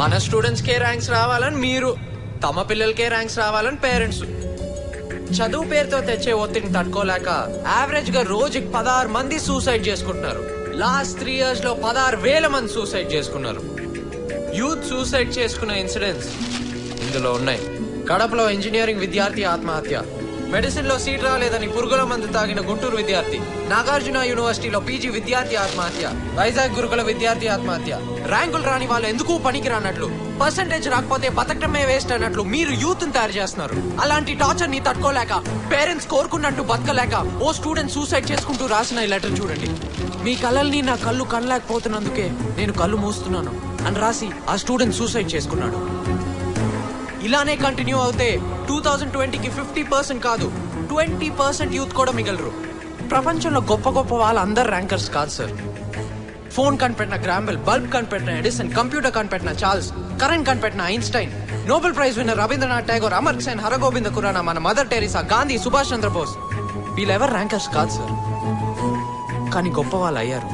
మన స్టూడెంట్స్ కే ర్యాంక్స్ రావాలని మీరు తమ పిల్లలకే ర్యాంక్స్ రావాలని పేరెంట్స్ చదువు పేరుతో తెచ్చే ఒత్తిడిని తట్టుకోలేక యావరేజ్ గా రోజుకి పదహారు మంది సూసైడ్ చేసుకుంటున్నారు లాస్ట్ త్రీ ఇయర్స్ లో పదహారు వేల మంది సూసైడ్ చేసుకున్నారు యూత్ సూసైడ్ చేసుకున్న ఇన్సిడెంట్స్ ఇందులో ఉన్నాయి కడపలో ఇంజనీరింగ్ విద్యార్థి ఆత్మహత్య మెడిసిన్ లో సీట్ రాలేదని పురుగుల మందు తాగిన గుంటూరు విద్యార్థి నాగార్జున యూనివర్సిటీలో పీజీ విద్యార్థి ఆత్మహత్య వైజాగ్ గురుకుల విద్యార్థి ఆత్మహత్య ర్యాంకులు రాని వాళ్ళు ఎందుకు పనికి రానట్లు పర్సంటేజ్ రాకపోతే బతకటమే వేస్ట్ అన్నట్లు మీరు యూత్ తయారు చేస్తున్నారు అలాంటి టార్చర్ ని తట్టుకోలేక పేరెంట్స్ కోరుకున్నట్టు బతకలేక ఓ స్టూడెంట్ సూసైడ్ చేసుకుంటూ రాసిన ఈ లెటర్ చూడండి మీ కళ్ళల్ని నా కళ్ళు కనలేకపోతున్నందుకే నేను కళ్ళు మూస్తున్నాను అని రాసి ఆ స్టూడెంట్ సూసైడ్ చేసుకున్నాడు ఇలానే కంటిన్యూ అవుతే టూ థౌజండ్ ట్వంటీకి ఫిఫ్టీ పర్సెంట్ కాదు ట్వంటీ పర్సెంట్ యూత్ కూడా మిగలరు ప్రపంచంలో గొప్ప గొప్ప వాళ్ళందరు ర్యాంకర్స్ కాదు సార్ ఫోన్ కనిపెట్టిన గ్రాంబెల్ బల్బ్ కనిపెట్టిన ఎడిసన్ కంప్యూటర్ కనిపెట్టిన చార్ల్స్ కరెంట్ కనిపెట్టిన Einstein Nobel prize winner Rabindranath Tagore Amar Sen Hargobind Khorana మన మదర్ టెరిసా గాంధీ సుభాష్ చంద్రబోస్ వీళ్ళెవరు ర్యాంకర్స్ కాదు సార్ కానీ గొప్ప వాళ్ళు అయ్యారు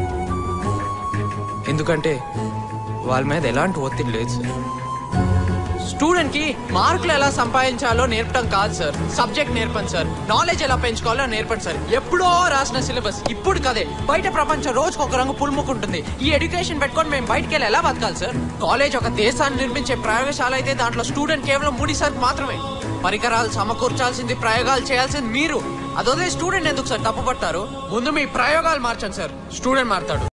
ఎందుకంటే వాళ్ళ మీద ఎలాంటి ఒత్తిడి లేదు సార్ స్టూడెంట్ కి మార్కులు ఎలా సంపాదించాలో నేర్పడం కాదు సార్ సబ్జెక్ట్ నేర్పండి సార్ నాలెడ్జ్ ఎలా పెంచుకోవాలో నేర్పండి సార్ ఎప్పుడో రాసిన సిలబస్ ఇప్పుడు కదే బయట ప్రపంచం రోజుకు ఒక రంగు పులుముకుంటుంది ఈ ఎడ్యుకేషన్ పెట్టుకొని మేము బయటకు వెళ్ళి ఎలా బతకాలి సార్ కాలేజ్ ఒక దేశాన్ని నిర్మించే ప్రయోగశాల అయితే దాంట్లో స్టూడెంట్ కేవలం మూడు సార్ మాత్రమే పరికరాలు సమకూర్చాల్సింది ప్రయోగాలు చేయాల్సింది మీరు అదొదే స్టూడెంట్ ఎందుకు సార్ తప్పుపట్టారు ముందు మీ ప్రయోగాలు మార్చండి సార్ స్టూడెంట్ మారుతాడు